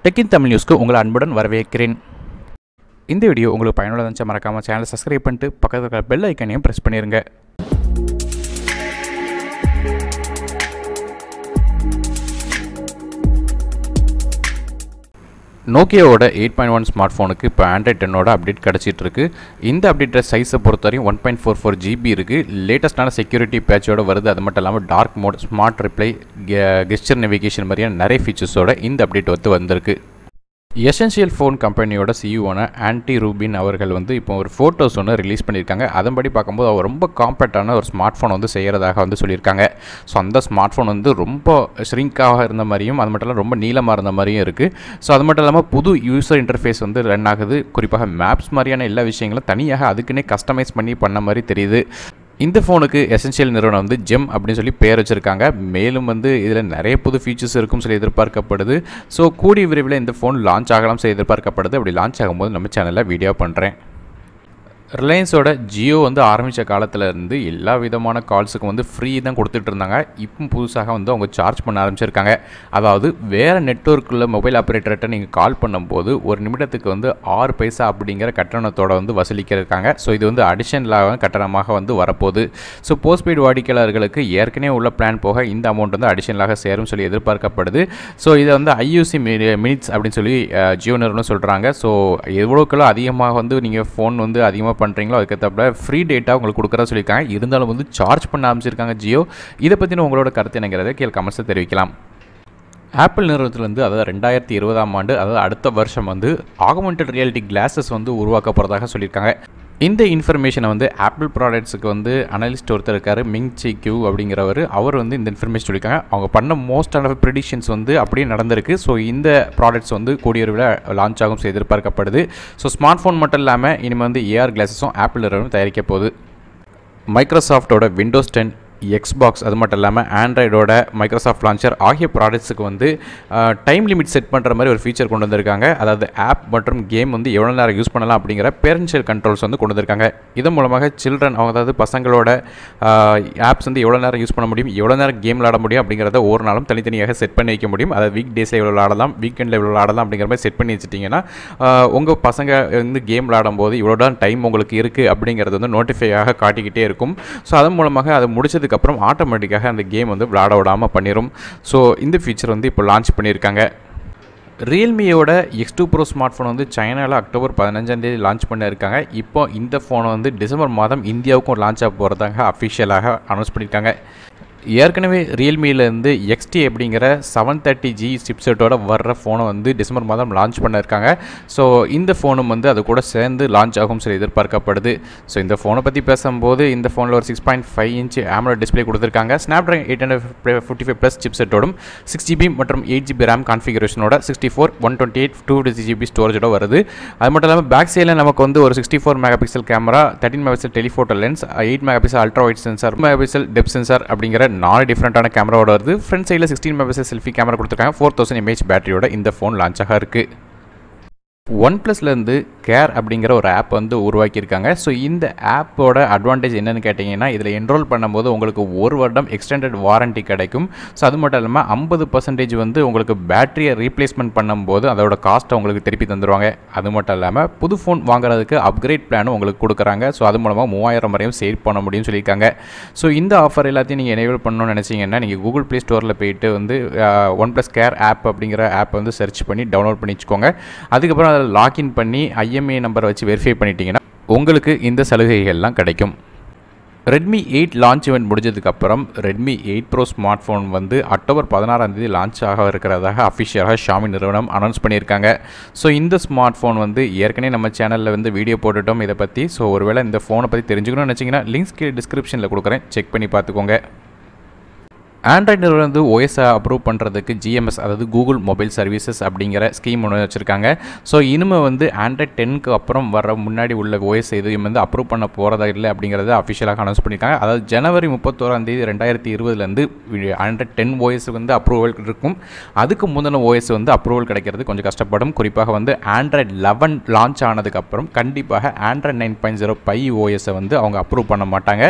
டெக்கின் தமிழ் நியூஸ்க்கு உங்களை அன்புடன் வரவேற்கிறேன் இந்த வீடியோ உங்களுக்கு பயனுள்ளதாக இருந்துச்சா மறக்காமல் சேனலை சப்ஸ்கிரைப் பண்ணிட்டு பக்கத்தில் இருக்கிற பெல் ஐக்கனையும் ப்ரெஸ் பண்ணிடுங்க நோக்கியாவோட எயிட் பாயிண்ட் ஒன் ஸ்மார்ட் ஃபோனுக்கு இப்போ ஆண்ட்ராய்ட் டென்னோட அப்டேட் கிடச்சிட்டு இருக்கு இந்த அப்டேட்டை சைஸை பொறுத்தவரையும் one point four four GB இருக்குது லேட்டஸ்ட்டான செக்யூரிட்டி பேட்சோட வருது அது மட்டும் இல்லாமல் dark mode smart reply gesture navigation மாதிரியான நிறைய ஃபீச்சர்ஸோட இந்த அப்டேட் வந்து வந்திருக்கு எசென்ஷியல் ஃபோன் கம்பெனியோட சிஇஓன ஆன்டி ரூபின் அவர்கள் வந்து இப்போ ஒரு ஃபோட்டோஸ் ஒன்று ரிலீஸ் பண்ணியிருக்காங்க அதன்படி பார்க்கும்போது அவர் ரொம்ப காம்பேக்டான ஒரு ஸ்மார்ட் ஃபோன் வந்து செய்கிறதாக வந்து சொல்லியிருக்காங்க ஸோ அந்த ஸ்மார்ட் ஃபோன் வந்து ரொம்ப ஷ்ரிங்காக இருந்த மாதிரியும் அது மட்டும் இல்லாமல் ரொம்ப நீளமாக இருந்த மாதிரியும் இருக்குது ஸோ அது மட்டும் இல்லாமல் புது யூசர் இன்டர்ஃபேஸ் வந்து ரன் ஆகுது குறிப்பாக மேப்ஸ் மாதிரியான எல்லா விஷயங்களும் தனியாக அதுக்குன்னே கஸ்டமைஸ் பண்ணி பண்ண மாதிரி தெரியுது இந்த ஃபோனுக்கு எசென்ஷியல் நிறுவனம் வந்து ஜெம் அப்படின்னு சொல்லி பேர் வச்சுருக்காங்க மேலும் வந்து இதில் நிறைய புது ஃபீச்சர்ஸ் இருக்கும் சொல்லி எதிர்பார்க்கப்படுது ஸோ கூடிய விரைவில் இந்த ஃபோன் லான்ச் ஆகலாம் சொல்லி எதிர்பார்க்கப்படுது அப்படி லான்ச் ஆகும்போது நம்ம சேனலில் வீடியோ பண்ணுறேன் ரிலையன்ஸோட ஜியோ வந்து ஆரம்பித்த காலத்தில் இருந்து எல்லா விதமான கால்ஸுக்கும் வந்து ஃப்ரீ தான் கொடுத்துட்டு இருந்தாங்க இப்போ புதுசாக வந்து அவங்க சார்ஜ் பண்ண ஆரம்பிச்சிருக்காங்க அதாவது வேறு நெட்ஒர்க்கில் மொபைல் ஆப்ரேட்டர்கிட்ட நீங்கள் கால் பண்ணும்போது ஒரு நிமிடத்துக்கு வந்து ஆறு பைசா அப்படிங்கிற கட்டணத்தோட வந்து வசூலிக்கிறாங்க ஸோ இது வந்து அடிஷனலாக கட்டணமாக வந்து வரப்போகுது ஸோ போஸ்ட்பெய்டு வாடிக்கையாளர்களுக்கு ஏற்கனவே உள்ள பிளான் போக இந்த அமௌண்ட் வந்து அடிஷனலாக சேரும் சொல்லி எதிர்பார்க்கப்படுது ஸோ இதை வந்து ஐயூசி மினிட்ஸ் அப்படின்னு சொல்லி ஜியோ நிறுவனம் சொல்கிறாங்க ஸோ எவ்வளோக்கெல்லாம் அதிகமாக வந்து நீங்கள் ஃபோன் வந்து அதிகமாக பண்ணுறீங்களோ அதுக்கேற்றப்பல ஃப்ரீ டேட்டா உங்களுக்கு கொடுக்குறதா சொல்லியிருக்காங்க இருந்தாலும் வந்து சார்ஜ் பண்ண ஆரம்பிச்சிருக்காங்க ஜியோ இதை பற்றின உங்களோட கருத்து என்னங்கிறத கீழே கமெண்ட்ஸில் தெரிவிக்கலாம் ஆப்பிள் நிறுவனத்திலேருந்து அதாவது ரெண்டாயிரத்தி இருபதாம் ஆண்டு அதாவது அடுத்த வருஷம் வந்து ஆகுமெண்டட் ரியாலிட்டி கிளாஸஸ் வந்து உருவாக்க போகிறதாக சொல்லியிருக்காங்க இந்த இன்ஃபர்மேஷனை வந்து ஆப்பிள் ப்ராடக்ட்ஸுக்கு வந்து அனலிஸ்ட் ஒருத்தர் இருக்கார் மிங் சி கியூ அப்படிங்கிறவர் அவர் வந்து இந்த இன்ஃபர்மேஷன் சொல்லியிருக்காங்க அவங்க பண்ண மோஸ்ட் ஆஃப் ப்ரிடிக்ஷன்ஸ் வந்து அப்படியே நடந்திருக்கு ஸோ இந்த ப்ராடக்ட்ஸ் வந்து கூடிய விட லான்ச் ஆகும் எதிர்பார்க்கப்படுது ஸோ ஸ்மார்ட் ஃபோன் மட்டும் இல்லாமல் இனிமேல் வந்து ஏஆர் கிளாஸஸும் ஆப்பிள் நிறுவனம் தயாரிக்க போகுது மைக்ரோசாஃப்டோட விண்டோஸ் டென் எக்ஸ்பாக்ஸ் அது மட்டும் இல்லாமல் ஆண்ட்ராய்டோட மைக்ரோசாஃப்ட் லான்ச்சர் ஆகிய ப்ராடக்ட்ஸுக்கு வந்து டைம் லிமிட் செட் பண்ணுற மாதிரி ஒரு ஃபீச்சர் கொண்டு வந்திருக்காங்க அதாவது ஆப் மற்றும் கேம் வந்து எவ்வளோ நேரம் யூஸ் பண்ணலாம் அப்படிங்கிற பேரன்ஷியல் கண்ட்ரோல்ஸ் வந்து கொண்டு வந்திருக்காங்க இதன் மூலமாக சில்ட்ரன் அவங்க அதாவது பசங்களோட ஆப்ஸ் வந்து எவ்வளோ நேரம் யூஸ் பண்ண முடியும் எவ்வளோ நேரம் கேம் விளாட முடியும் அப்படிங்கிறத ஒரு நாளும் தனித்தனியாக செட் பண்ணி வைக்க முடியும் அதாவது வீக் டேஸில் எவ்வளோ விளாடலாம் வீக்கெண்டில் எவ்வளோ விளாடலாம் அப்படிங்கிற மாதிரி செட் பண்ணி வச்சுட்டிங்கன்னா உங்கள் பசங்க வந்து கேம் விளாடும் போது இவ்வளோ தான் டைம் உங்களுக்கு இருக்குது அப்படிங்கிறது வந்து நோட்டிஃபையாக காட்டிக்கிட்டே இருக்கும் ஸோ அதன் மூலமாக அதை முடிச்சது அதுக்கப்புறம் ஆட்டோமேட்டிக்காக அந்த கேம் வந்து விளாட விடாமல் பண்ணிடும் ஸோ இந்த ஃபீச்சர் வந்து இப்போ லான்ச் பண்ணியிருக்காங்க ரியல்மியோட X two pro smart phone வந்து சைனாவில் அக்டோபர் பதினஞ்சாந்தேதி லான்ச் பண்ணியிருக்காங்க இப்போ இந்த ஃபோனை வந்து டிசம்பர் மாதம் இந்தியாவுக்கும் லான்ச் ஆக போகிறதாக அஃபிஷியலாக அனௌன்ஸ் பண்ணியிருக்காங்க ஏற்கனவே ரியல்மியிலேருந்து எக்ஸ்டி அப்படிங்கிற செவன் தேர்ட்டி ஜி சிப்செட்டோட வர்ற ஃபோனை வந்து டிசம்பர் மாதம் லான்ச் பண்ணியிருக்காங்க ஸோ இந்த ஃபோனும் வந்து அது கூட சேர்ந்து லான்ச் ஆகும் சொல்லி எதிர்பார்க்கப்படுது ஸோ இந்த ஃபோனை பற்றி பேசும்போது இந்த ஃபோனில் ஒரு six point five inch AMOLED display கொடுத்துருக்காங்க Snapdragon eight hundred fifty five plus சிப்செட்டோடும் சிக்ஸ் ஜிபி மற்றும் எயிட் ஜிபி ரேம் கான்ஃபிகரேஷனோட sixty four one twenty eight two GB ஸ்டோரேஜோட வருது அது மட்டும் இல்லாமல் பேக் சைடில் நமக்கு வந்து ஒரு sixty four mega pixel camera thirteen mega pixel telephoto lens eight mega pixel ultra wide sensor mega pixel depth sensor அப்படிங்கிற நாலு டிஃப்ரெண்ட்டான கேமராவோட வருது ஃப்ரண்ட் சைடில் சிக்ஸ்டீன் மெகாபிக்சல் செல்ஃபி கேமரா கொடுத்துருக்காங்க ஃபோர் தௌசண்ட் எம்ஏஹெச் பேட்டரியோட இந்த ஃபோன் லான்ச் ஆக இருக்குது ஒன் ப்ளஸ்லேருந்து கேர் அப்படிங்கிற ஒரு ஆப் வந்து உருவாக்கியிருக்காங்க ஸோ இந்த ஆப்போட அட்வான்டேஜ் என்னென்னு கேட்டிங்கன்னா இதில் என்ரோல் பண்ணும்போது உங்களுக்கு ஒரு வருடம் எக்ஸ்டெண்டட் வாரண்ட்டி கிடைக்கும் ஸோ அது மட்டும் இல்லாமல் ஐம்பது பர்சன்டேஜ் வந்து உங்களுக்கு பேட்டரியை ரீப்ளேஸ்மெண்ட் பண்ணும்போது அதோட காஸ்ட்டை உங்களுக்கு திருப்பி தந்துடுவாங்க அது மட்டும் இல்லாமல் புது ஃபோன் வாங்குறதுக்கு அப்கிரேட் பிளானும் உங்களுக்கு கொடுக்குறாங்க ஸோ அது மூலமாக மூவாயிரம் வரையும் சேவ் பண்ண முடியும்னு சொல்லியிருக்காங்க ஸோ இந்த ஆஃபர் எல்லாத்தையும் நீங்கள் எனேபிள் பண்ணணும்னு நினச்சிங்கன்னா நீங்கள் கூகுள் ப்ளே ஸ்டோரில் போயிட்டு வந்து ஒன் ப்ளஸ் கேர் ஆப் அப்படிங்கிற ஆப் வந்து சர்ச் பண்ணி டவுன்லோட் பண்ணி வச்சுக்கோங்க அதுக்கப்புறம் அதில் லாக்இன் பண்ணி ஐஎம்ஏ நம்பரை வச்சு வெரிஃபை பண்ணிட்டீங்கன்னா உங்களுக்கு இந்த சலுகைகள்லாம் கிடைக்கும் ரெட்மி எயிட் லான்ச் இவெண்ட் முடிஞ்சதுக்கப்புறம் Redmi eight pro smart phone வந்து அக்டோபர் பதினாறாம் தேதி லான்ச் ஆக இருக்கிறதாக அஃபிஷியலாக ஷாமி நிறுவனம் அனௌன்ஸ் பண்ணியிருக்காங்க ஸோ இந்த ஸ்மார்ட் ஃபோன் வந்து ஏற்கனவே நம்ம சேனலில் வந்து வீடியோ போட்டுட்டோம் இதை பற்றி ஸோ ஒருவேளை இந்த ஃபோனை பற்றி தெரிஞ்சுக்கணும்னு நினச்சிங்கன்னா லிங்க்ஸ் கீழே டிஸ்கிரிப்ஷனில் கொடுக்குறேன் செக் பண்ணி பார்த்துக்கோங்க ஆண்ட்ராய்டு நிறுவனம் வந்து ஓஎஸை அப்ரூவ் பண்ணுறதுக்கு ஜிஎம்எஸ் அதாவது கூகுள் மொபைல் சர்வீசஸ் அப்படிங்கிற ஸ்கீம் ஒன்று வச்சுருக்காங்க ஸோ இனிமேல் வந்து ஆண்ட்ராய்ட் டென்க்கு அப்புறம் வர முன்னாடி உள்ள ஓஎஸ் எதையும் வந்து அப்ரூவ் பண்ண போகிறதா இல்லை அப்படிங்கிறத அஃபிஷியலாக அனௌன்ஸ் பண்ணியிருக்காங்க அதாவது ஜனவரி முப்பத்தோராம் தேதி ரெண்டாயிரத்தி இருபதுலேருந்து ஆண்ட்ராய்ட் டென் ஓஎஸ் வந்து அப்ரூவல் இருக்கும் அதுக்கு முந்தின ஓஎஸ் வந்து அப்ரூவல் கிடைக்கிறது கொஞ்சம் கஷ்டப்படும் குறிப்பாக வந்து ஆண்ட்ராய்ட் லெவன் லான்ச் ஆனதுக்கப்புறம் கண்டிப்பாக Android nine point zero pie ஓஎஸை வந்து அவங்க அப்ரூவ் பண்ண மாட்டாங்க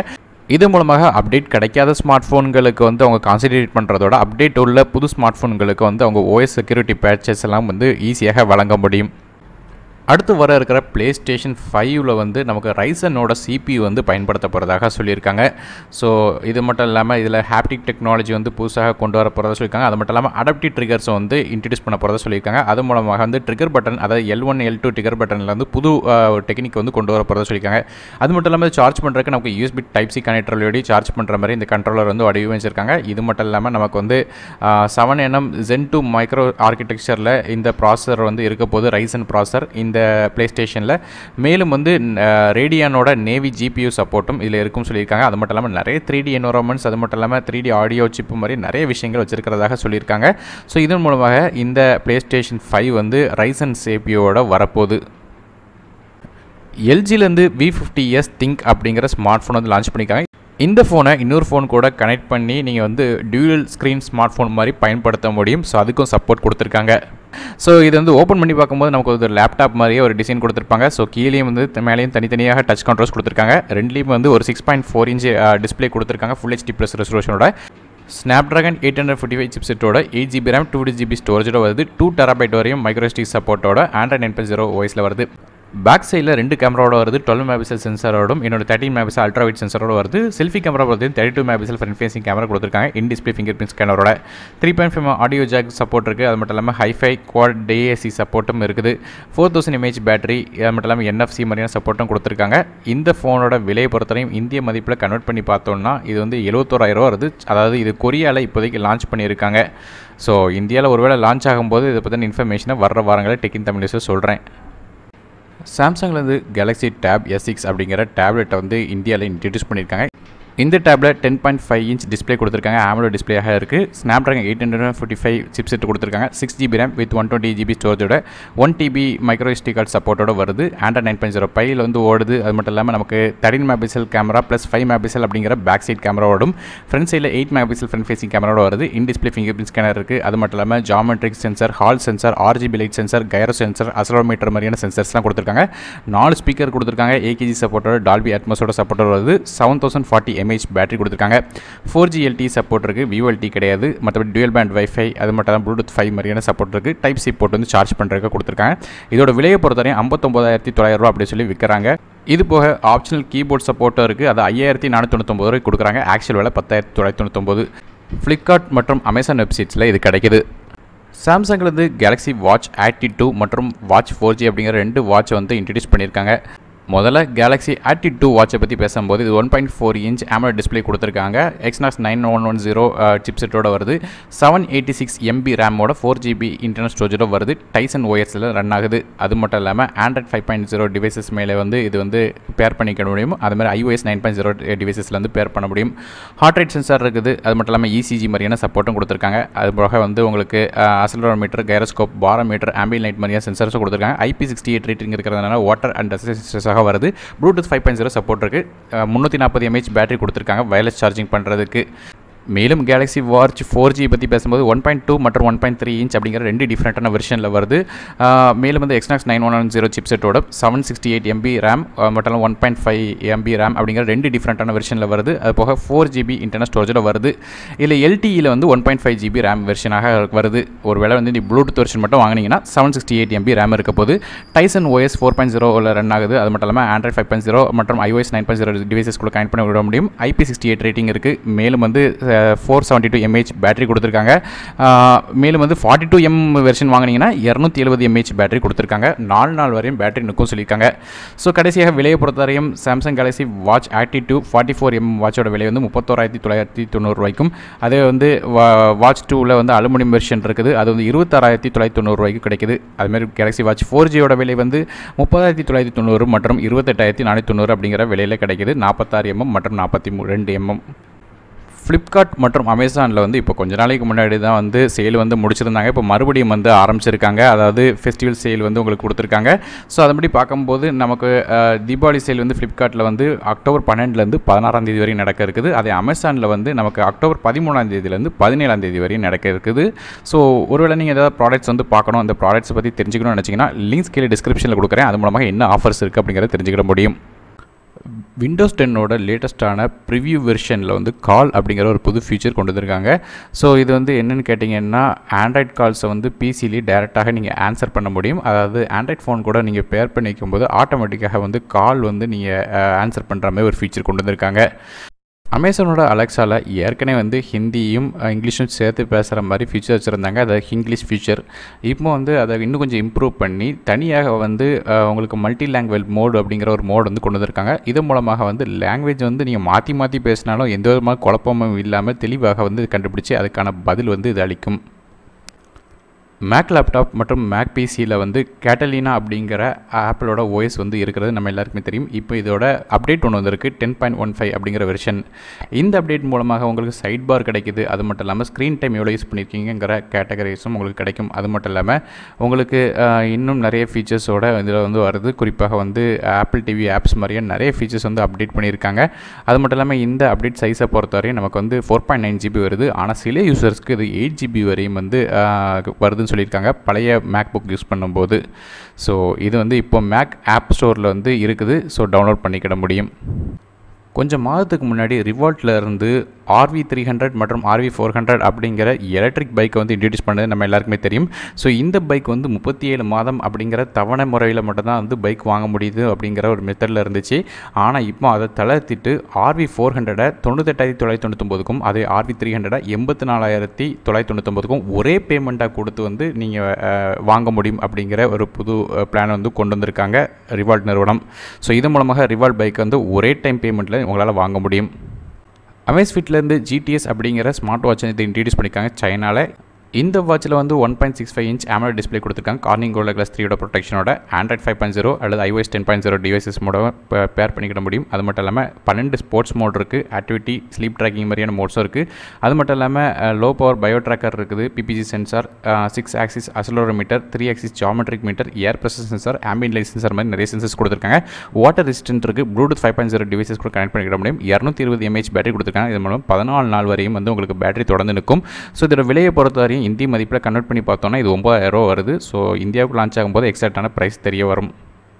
இது மூலமாக அப்டேட் கிடைக்காத ஸ்மார்ட் ஃபோன்களுக்கு வந்து அவங்க கான்சன்ட்ரேட் பண்ணுறதோட அப்டேட் உள்ள புது ஸ்மார்ட் ஃபோன்களுக்கு வந்து அவங்க ஓஎஸ் செக்யூரிட்டி பேட்சஸ் எல்லாம் வந்து ஈஸியாக வழங்க முடியும் அடுத்து வர இருக்கிற ப்ளே ஸ்டேஷன் ஃபைவ்ல வந்து நமக்கு ரைசனோட சிபியூ வந்து பயன்படுத்த போகிறதாக சொல்லியிருக்காங்க ஸோ இது மட்டும் இல்லாமல் இதில் ஹாப்டிக் டெக்னாலஜி வந்து புதுசாக கொண்டு வர போகிறதா சொல்லியிருக்காங்க அது மட்டும் இல்லாமல் அடாப்டிவ் ட்ரிகர்ஸை வந்து இன்ட்ரடியூஸ் பண்ண போகிறதா சொல்லியிருக்காங்க அது மூலமாக வந்து ட்ரிகர் பட்டன் அதாவது L one L two trigger பட்டனில் வந்து புது டெக்னிக் வந்து கொண்டு வர போகிறதா சொல்லியிருக்காங்க அது மட்டும் இல்லாமல் சார்ஜ் பண்ணுறதுக்கு நமக்கு யூஎஸ்பி டைப் சி கனெக்டர் வழி சார்ஜ் பண்ணுற மாதிரி இந்த கண்ட்ரோலர் வந்து வடிவமைச்சிருக்காங்க இது மட்டும் இல்லாமல் நமக்கு வந்து seven nm gen two micro ஆர்கிடெக்சரில் இந்த ப்ராசஸர் வந்து இருக்க போது ரைசன் ப்ராசஸர் இந்த ப்ளே ஸ்டேஷனில் மேலும் வந்து ரேடியானோட நேவி ஜிபியூ சப்போர்ட்டும் இதில் இருக்கும்னு சொல்லியிருக்காங்க அது மட்டும் இல்லாமல் நிறைய த்ரீ டி என்வரான்மெண்ட்ஸ் அது மட்டும் இல்லாமல் த்ரீ டி ஆடியோ சிப்பு மாதிரி நிறைய விஷயங்கள் வச்சிருக்கிறதாக சொல்லியிருக்காங்க ஸோ இதன் மூலமாக இந்த ப்ளே ஸ்டேஷன் ஃபைவ் வந்து ரைசன் சேபியோட வரப்போகுது எல்ஜிலேருந்து வி ஃபிஃப்டி எஸ் திங்க் அப்படிங்கிற ஸ்மார்ட் ஃபோன் வந்து லான்ச் பண்ணியிருக்காங்க இந்த ஃபோனை இன்னொரு ஃபோன் கூட கனெக்ட் பண்ணி நீங்கள் வந்து டியூயல் ஸ்க்ரீன் ஸ்மார்ட் ஃபோன் மாதிரி பயன்படுத்த முடியும் ஸோ அதுக்கும் சப்போர்ட் கொடுத்துருக்காங்க ஸோ இது வந்து ஓப்பன் பண்ணி பார்க்கும்போது நமக்கு ஒரு லேப்டாப் மாதிரியே ஒரு டிசைன் கொடுத்துருப்பாங்க ஸோ கீழேயும் வந்து மேலேயும் தனித்தனியாக டச் கண்ட்ரோல்ஸ் கொடுத்துருக்காங்க ரெண்டுலேயும் வந்து ஒரு six point four inch display கொடுத்துருக்காங்க ஃபுல் ஹெச்டி ப்ளஸ் ரெசல்யூஷனோட Snapdragon eight hundred fifty five சிப்செட்டோட eight GB RAM two GB ஸ்டோரேஜோட வருது டூ டெராபைட் வரையும் மைக்ரோஸ்டிக் சப்போர்ட்டோட ஆண்ட்ராய்ட் நைன் பாயிண்ட் ஜீரோ வாய்ஸில் வருது பேக் சைடில் ரெண்டு கேமராவோட வருது டுவெல் மெகாபிக்சல் சென்சரோடும் என்னோட தேர்ட்டின் மெகாபிக்சல் அல்ட்ரா வைட் சென்சரோட வருது செல்ஃபி கேமரா வருது thirty two megapixel front facing camera கொடுத்துருக்காங்க இன் டிஸ்பிளே ஃபிங்கர் பிரிண்ட் ஸ்கேனரோட three point five audio jack support இருக்குது அது மட்டும் இல்லாமல் ஹைஃபை குவாட் டிஏசி சப்போர்ட்டும் இருக்குது ஃபோர் தௌசண்ட் எம்ஏஹெச் பேட்டரி அது மட்டும் இல்லாமல் என்எஃப்சி மாதிரியான சப்போர்ட்டும் கொடுத்துருக்காங்க இந்த ஃபோனோட விலையை பொறுத்தவரையும் இந்திய மதிப்பில் கன்வெர்ட் பண்ணி பார்த்தோம்னா இது வந்து எழுபத்தோராயிரம் வருது அதாவது இது கொரியாவில் இப்போதைக்கு லான்ச் பண்ணியிருக்காங்க ஸோ இந்தியாவில் ஒருவேளை லான்ச் ஆகும்போது இதை பற்றின இன்ஃபர்மேஷனை வர்ற வாரங்களில் டெக்கின் தமிழ்ஸை சொல்கிறேன் சாம்சங்லேருந்து கேலக்ஸி டேப் எஸ் சிக்ஸ் அப்படிங்கிற டேப்லெட்டை வந்து இந்தியாவில் இன்ட்ரடியூஸ் பண்ணியிருக்காங்க இந்த tablet ten point five inch display கொடுத்துருக்காங்க ஆமலோ டிஸ்பிளேயாக இருக்குது Snapdragon eight hundred fifty five chip set கொடுத்துருக்காங்க six GB RAM with one twenty GB ஸ்டோரேஜோட one TB micro SD card சப்போர்ட்டோட வருது ஆண்ட்ராய்ட் நைன் பாயிண்ட் ஜீரோ பையில் வந்து ஓடுது அது மட்டும் இல்லாமல் நமக்கு thirteen megapixel camera plus five megapixel அப்படிங்கிற பேக் சைட் கேமராவோடும் ஃப்ரண்ட் சைடில் எயிட் மெகாபிக்சல் ஃப்ரண்ட் ஃபேசிங் கேமராவோட வருது in display finger print scanner இருக்குது அது மட்டும் இல்லாமல் geometric sensor hall sensor RGB light sensor gyro sensor accelerometer மாதிரியான சென்சர்ஸ்லாம் கொடுத்துருக்காங்க நாலு ஸ்பீக்கர் கொடுத்துருக்காங்க ஏகேஜி சப்போர்ட்டோட டால்பி அட்மஸோட சப்போர்ட்டோட வருது seven thousand forty mAh battery கொடுத்துருக்காங்க ஃபோர் ஜி எல்டி சப்போர்ட் இருக்குது விவோ எல்டி கிடையாது மற்றபடி டுவல் பேண்ட் வைஃபை அது மட்டும் தான் ப்ளூடூத் ஃபைவ் மாதிரியான சப்போர்ட் இருக்குது டைப் சி போட்டு வந்து சார்ஜ் பண்ணுறதுக்கு கொடுத்துருக்காங்க இதோட விலையை பொறுத்தவரையும் ஐம்பத்தொம்பதாயிரத்தி தொள்ளாயிரரூவா அப்படி சொல்லி விற்கிறாங்க இது போக ஆப்ஷனல் கீபோர்ட் சப்போர்ட்டும் இருக்குது அது ஐயாயிரத்தி நானூற்றி தொண்ணூத்தொம்பது ரூபாய் கொடுக்குறாங்க ஆக்சுவல் விலை பத்தாயிரத்தி தொள்ளாயிரத்தி தொண்ணூத்தொம்பது ஃப்ளிப்கார்ட் மற்றும் அமேசான் வெப்சைட்ஸில் இது கிடைக்குது சாம்சங்லேருந்து கேலக்ஸி வாட்ச் ஆக்டி டூ மற்றும் வாட்ச் ஃபோர் ஜி அப்படிங்கிற ரெண்டு வாட்சை வந்து இன்ட்ரடியூஸ் பண்ணியிருக்காங்க முதல்ல கேலக்ஸி ஆக்டி டூ வாட்சை பற்றி பேசும்போது இது one point four inch AMOLED display கொடுத்துருக்காங்க Exynos nine one one zero சிப்செட்டோட வருது செவன் எயிட்டி சிக்ஸ் எம்பி ரேமோட ஃபோர் ஜிபி இன்டர்னல் ஸ்டோரேஜோட வருது டைசன் ஓஎஸில் ரன் ஆகுது அது மட்டும் இல்லாமல் Android five point zero devices மேலே வந்து இது வந்து பேர் பண்ணிக்க முடியும் அது மாதிரி ஐஓஎஸ் நைன் பாயிண்ட் ஜீரோ டிவைசஸில் வந்து பேர் பண்ண முடியும் ஹார்ட் ரேட் சென்சார் இருக்குது அது மட்டும் இல்லாமல் இசிஜி மாதிரியான சப்போர்ட்டும் கொடுத்துருக்காங்க அது போக வந்து உங்களுக்கு accelerometer gyroscope barometer ambient light மாதிரியான சென்சர்ஸும் கொடுத்துருக்காங்க ஐபி சிக்ஸ்டி எயிட் ரேட்டிங் இருக்கிறதுனால வாட்டர் அண்ட் ரெசிஸ்டன்ஸாக வருது Bluetooth five point zero support இருக்குது முந்நூற்றி நாற்பது எம்ஏஹெச் பேட்டரி கொடுத்துருக்காங்க வயர்லெஸ் சார்ஜிங் பண்ணுறதுக்கு மேலும் கேலக்ஸி வாட்ச் ஃபோர் ஜி பற்றி பேசும்போது ஒன் பாயிண்ட் டூ மற்றும் ஒன் பாயிண்ட் த்ரீ இன்ச் அப்படிங்கிற ரெண்டு டிஃப்ரெண்ட்டான வெர்ஷனில் வருது மேலும் வந்து Exynos nine one one zero சிப்செட்டோட seven sixty eight MB RAM மட்டும் one point five MB RAM அப்படிங்கிற ரெண்டு டிஃப்ரெண்ட்டான வெர்ஷனில் வருது அது போக ஃபோர் ஜிபி இன்டர்னல் ஸ்டோரேஜில் வருது இதில் எல்டியில் வந்து one point five GB RAM வெர்ஷனாக வருது ஒரு வேளை வந்து நீ ப்ளூடூத் வெர்ஷன் மட்டும் வாங்கினீங்கன்னா seven sixty eight MB RAM இருக்க போது டைசன் ஓஎஸ் ஃபோர் பாயிண்ட் ஜீரோவில் ரன் ஆகுது அது மட்டும் இல்லாமல் ஆண்ட்ராய்ட் ஃபைவ் பாயிண்ட் ஜீரோ மற்றும் iOS nine point zero devices கூட கனெக்ட் பண்ணி விட முடியும் ஐபி சிக்ஸ்டி எயிட் ரேட்டிங் இருக்குது மேலும் வந்து four seventy two mAh battery கொடுத்துருக்காங்க மேலும் வந்து ஃபார்ட்டி டூ எம் வெர்ஷன் வாங்கினீங்கன்னா இரநூத்தி எழுபது எம்ஏஹெச் பேட்டரி கொடுத்துருக்காங்க நாலு நாள் வரையும் பேட்டரி நிற்கும் சொல்லியிருக்காங்க ஸோ கடைசியாக விலையை பொறுத்தவரையும் Samsung Galaxy watch active two forty four M வாட்சோட விலை வந்து முப்பத்தோராயிரத்தி தொள்ளாயிரத்தி தொண்ணூறுரூவாய்க்கும் அதே வந்து வாட்ச் டூவில் வந்து அலுமினியம் வெர்ஷன் இருக்குது அது வந்து இருபத்தாறாயிரத்தி தொள்ளாயிரத்தி தொண்ணூறுரூவாய்க்கு கிடைக்குது அதுமாதிரி கேலக்ஸி வாட்ச் ஃபோர் ஜியோட விலை வந்து முப்பதாயிரத்தி தொள்ளாயிரத்தி தொண்ணூறு மற்றும் இருபத்தெட்டாயிரத்தி நானூற்றி தொண்ணூறு அப்படிங்கிற விலையில் கிடைக்குது நாற்பத்தாறு எம்எம் மற்றும் நாற்பத்தி மூ ரெண்டு எம்எம் ஃப்ளிப்கார்ட் மற்றும் அமேசானில் வந்து இப்போ கொஞ்ச நாளைக்கு முன்னாடி தான் வந்து சேல் வந்து முடிச்சிருந்தாங்க இப்போ மறுபடியும் வந்து ஆரம்பிச்சிருக்காங்க அதாவது ஃபெஸ்டிவல் சேல் வந்து உங்களுக்கு கொடுத்துருக்காங்க ஸோ அதன்படி பார்க்கும்போது நமக்கு தீபாவளி சேல் வந்து ஃப்ளிப்கார்ட்டில் வந்து அக்டோபர் பன்னெண்டுலேருந்து பதினாறாம் தேதி வரையும் நடக்க இருக்குது அதே அமேசானில் வந்து நமக்கு அக்டோபர் பதிமூணாம் தேதியிலேருந்து பதினேழாம் தேதி வரையும் நடக்க இருக்குது ஸோ ஒருவேளை நீங்கள் ஏதாவது ப்ராடக்ட்ஸ் வந்து பார்க்கணும் அந்த ப்ராடக்ட்ஸ் பற்றி தெரிஞ்சுக்கணும்னு நினச்சிங்கன்னா லிங்க்ஸ் கீழே டிஸ்கிரிப்ஷனில் கொடுக்குறேன் அது மூலமாக என்ன ஆஃபர்ஸ் இருக்குது அப்படிங்கிறத தெரிஞ்சுக்கிட முடியும் விண்டோஸ் டென்னோட லேட்டஸ்ட்டான ப்ரிவ்யூ வெர்ஷனில் வந்து கால் அப்படிங்கிற ஒரு புது ஃபீச்சர் கொண்டு வந்திருக்காங்க ஸோ இது வந்து என்னென்னு கேட்டிங்கன்னா ஆண்ட்ராய்ட் கால்ஸை வந்து பிசிலேயே டேரெக்டாக நீங்கள் ஆன்சர் பண்ண முடியும் அதாவது ஆண்ட்ராய்ட் ஃபோன் கூட நீங்கள் பேர் பண்ணி வைக்கும்போது ஆட்டோமேட்டிக்காக வந்து கால் வந்து நீங்கள் ஆன்சர் பண்ணுற மாதிரி ஒரு ஃபீச்சர் கொண்டு வந்திருக்காங்க அமேசானோட அலெக்ஸாவில் ஏற்கனவே வந்து ஹிந்தியும் இங்கிலீஷும் சேர்த்து பேசுகிற மாதிரி ஃபீச்சர் வச்சுருந்தாங்க அது இங்கிலீஷ் ஃபீச்சர் இப்போ வந்து அதை இன்னும் கொஞ்சம் இம்ப்ரூவ் பண்ணி தனியாக வந்து உங்களுக்கு மல்டி லாங்குவேஜ் மோடு அப்படிங்கிற ஒரு மோடு வந்து கொண்டு வந்திருக்காங்க இது மூலமாக வந்து லாங்குவேஜ் வந்து நீங்கள் மாற்றி மாற்றி பேசினாலும் எந்த விதமான குழப்பமும் இல்லாமல் தெளிவாக வந்து கண்டுபிடிச்சி அதுக்கான பதில் வந்து இது அளிக்கும் மேக் லேப்டாப் மற்றும் மேக் பிசியில் வந்து கேட்டலினா அப்படிங்கிற ஆப்பிளோட ஓஎஸ் வந்து இருக்கிறது நம்ம எல்லாருக்குமே தெரியும் இப்போ இதோட அப்டேட் ஒன்று வந்திருக்கு டென் பாயிண்ட் ஒன் ஃபைவ் அப்படிங்கிற வெர்ஷன் இந்த அப்டேட் மூலமாக உங்களுக்கு சைட் பார் கிடைக்குது அது மட்டும் இல்லாமல் ஸ்க்ரீன் டைம் எவ்வளோ யூஸ் பண்ணியிருக்கீங்கிற கேட்டகரிஸும் உங்களுக்கு கிடைக்கும் அது மட்டும் இல்லாமல் உங்களுக்கு இன்னும் நிறைய ஃபீச்சர்ஸோட இதில் வந்து வருது குறிப்பாக வந்து ஆப்பிள் டிவி ஆப்ஸ் மாதிரியே நிறைய ஃபீச்சர்ஸ் வந்து அப்டேட் பண்ணியிருக்காங்க அது மட்டும் இல்லாமல் இந்த அப்டேட் சைஸை பொறுத்தவரையும் நமக்கு வந்து ஃபோர் பாயிண்ட் நைன் ஜிபி வருது ஆனால் சில யூசர்ஸ்க்கு இது எயிட் ஜிபி வரையும் வந்து வருது வருதுன்னு சொல்லியிருக்காங்க பழைய மேக் புக் யூஸ் பண்ணும்போது ஸோ இது வந்து இப்போ மேக் ஆப் ஸ்டோரில் வந்து இருக்குது ஸோ டவுன்லோட் பண்ணிக்கிட முடியும் கொஞ்சம் மாதத்துக்கு முன்னாடி ரிவால்ட்டில் இருந்து ஆர்வி த்ரீ ஹண்ட்ரட் மற்றும் ஆர்வி ஃபோர் ஹண்ட்ரட் அப்படிங்கிற எலக்ட்ரிக் பைக்கை வந்து இன்ட்ரடியூஸ் பண்ணது நம்ம எல்லாருக்குமே தெரியும் ஸோ இந்த பைக் வந்து முப்பத்தி ஏழு மாதம் அப்படிங்கிற தவணை முறையில் மட்டும்தான் வந்து பைக் வாங்க முடியுது அப்படிங்கிற ஒரு மெத்தடில் இருந்துச்சு ஆனால் இப்போ அதை தளர்த்திட்டு ஆர்வி ஃபோர் ஹண்ட்ரடை தொண்ணூத்தெட்டாயிரத்தி தொள்ளாயிரத்தி தொண்ணூத்தொம்பதுக்கும் அதே ஆர்வி த்ரீ ஹண்ட்ரடை எண்பத்தி நாலாயிரத்தி தொள்ளாயிரத்தி தொண்ணூத்தொம்பதுக்கும் ஒரே பேமெண்ட்டாக கொடுத்து வந்து நீங்கள் வாங்க முடியும் அப்படிங்கிற ஒரு புது பிளான் வந்து கொண்டு வந்திருக்காங்க ரிவால்ட் நிறுவனம் ஸோ இது மூலமாக ரிவால்ட் பைக் வந்து ஒரே டைம் பேமெண்ட்டில் உங்களால் வாங்க முடியும் அமேஸ்ஃபிட்லேருந்து ஜிடிஎஸ் அப்படிங்கிற ஸ்மார்ட் வாட்ச் இதை இன்ட்ரடியூஸ் பண்ணியிருக்காங்க சைனாவில் இந்த வாட்சில் வந்து one point six five inch AMOLED display கொடுத்துருக்காங்க கார்னிங் கோல்ட் கிளாஸ் த்ரீயோட ப்ரொடெக்ஷனோட ஆண்ட்ராய்ட் ஃபைவ் பாயிண்ட் ஜீரோ அல்லது iOS ten point zero devices மோட பேர் பண்ணிக்கிட முடியும் அது மட்டும் இல்லாமல் பன்னெண்டு ஸ்போர்ட்ஸ் மோட் இருக்குது ஆக்டிவிட்டி ஸ்லீப் ட்ராக்கிங் மாதிரியான மோட்ஸும் இருக்குது அது மட்டும் இல்லாமல் லோ பவர் பயோ ட்ராக்கர் இருக்குது PPG sensor six axis accelerometer three axis geometric meter air pressure sensor ambient light sensor மாதிரி நிறைய சென்சர்ஸ் கொடுத்துருக்காங்க வாட்டர் ரெசிஸ்டன்ட் இருக்குது Bluetooth five point zero devices கூட கனெக்ட் பண்ணிக்கிட முடியும் இரநூத்தி இருபது எம்ஏஹெச் பேட்டரி கொடுத்துருக்காங்க இது மூலம் பதினாலு நாள் வரையும் வந்து உங்களுக்கு பேட்டரி தொடர்ந்து நிற்கும் ஸோ இதோட விலையை பொறுத்த வரையும் இந்திய மதிப்பில் கன்வெர்ட் பண்ணி பார்த்தோன்னா இது ஒம்பதாயிரம் வருது ஸோ இந்தியாவுக்கு லான்ச் ஆகும்போது எக்ஸாக்டான ப்ரைஸ் தெரிய வரும்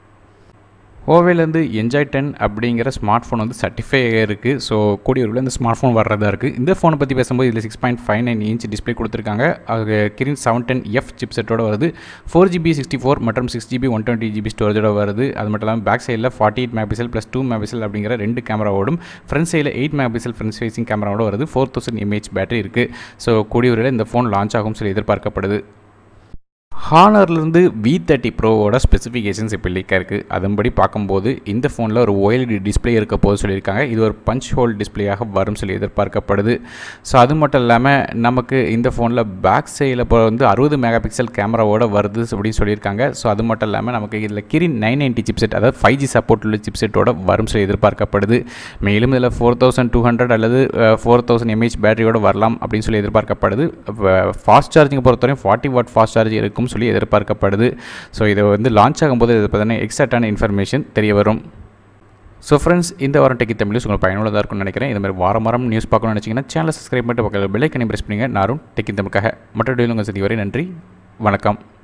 ஹோவேலேருந்து என்ஜாய் டென் அப்படிங்கிற ஸ்மார்ட் ஃபோன் வந்து சர்டிஃபை இருக்குது ஸோ கூடிய ஒரு இந்த ஸ்மார்ட் ஃபோன் வர்றதா இருக்குது இந்த ஃபோனை பற்றி பேசும்போது இதில் six point five nine inch display கொடுத்துருக்காங்க அது Kirin seven ten F chip செட்டோட வருது ஃபோர் ஜிபி சிக்ஸ்டி ஃபோர் மற்றும் six GB one twenty GB ஸ்டோரேஜோட வருது அது மட்டும் இல்லாமல் பேக் சைடில் forty eight megapixel plus two megapixel அப்படிங்கிற ரெண்டு கேமராவோடும் ஃப்ரண்ட் சைடில் எயிட் மெகாபிக்சல் ஃப்ரண்ட் ஃபேசிங் கேமராவோட வருது ஃபோர் தௌசண்ட் எம்ஏஹெச் பேட்டரி இருக்குது ஸோ கூடிய ஒரு இந்த ஃபோன் லான்ச் ஆகும் சொல்லி எதிர்பார்க்கப்படுது ஹானர்லேருந்து வி தேர்ட்டி ப்ரோவோட ஸ்பெசிஃபிகேஷன்ஸ் இப்போ லீக்காக இருக்குது அதன்படி பார்க்கும்போது இந்த ஃபோனில் ஒரு ஓஎல்டி டிஸ்பிளே இருக்க போது சொல்லியிருக்காங்க இது ஒரு பஞ்ச் ஹோல் டிஸ்பிளேயாக வரும் சொல்லி எதிர்பார்க்கப்படுது ஸோ அது மட்டும் இல்லாமல் நமக்கு இந்த ஃபோனில் பேக் சைடில் இப்போ வந்து அறுபது மெகா பிக்சல் கேமராவோட வருது அப்படின்னு சொல்லியிருக்காங்க ஸோ அது மட்டும் இல்லாமல் நமக்கு இதில் கிரின் நைன் நைன்ட்டி சிப்செட் அதாவது ஃபைவ் ஜி சப்போர்ட் உள்ள சிப்செட்டோட வரும் சொல்லி எதிர்பார்க்கப்படுது மேலும் இதில் ஃபோர் தௌசண்ட் டூ ஹண்ட்ரட் அல்லது ஃபோர் தௌசண்ட் எம்ஏஹெச் பேட்டரியோட வரலாம் அப்படின்னு சொல்லி எதிர்பார்க்கப்படுது ஃபாஸ்ட் சார்ஜிங் பொறுத்தவரையும் ஃபார்ட்டி வாட் ஃபாஸ்ட் சார்ஜ் இருக்கும் சொல்லி எதிர்பார்க்கப்படுது ஸோ இதை வந்து லான்ச் ஆகும்போது இதை பற்றின எக்ஸாக்டான இன்ஃபர்மேஷன் தெரிய வரும் ஸோ ஃப்ரெண்ட்ஸ் இந்த வாரம் டெக்கி தமிழ் உங்களுக்கு பயனுள்ளதாக இருக்கும்னு நினைக்கிறேன் இந்த மாதிரி வாரம் வாரம் நியூஸ் பார்க்கணும்னு நினச்சிங்கன்னா சேனலை சப்ஸ்கிரைப் பண்ணிட்டு பக்கத்தில் பெல்லைக்கனை ப்ரெஸ் பண்ணுங்கள் நாரும் டெக்கி தமிழுக்காக மற்ற உங்கள் சதி வரை நன்றி வணக்கம்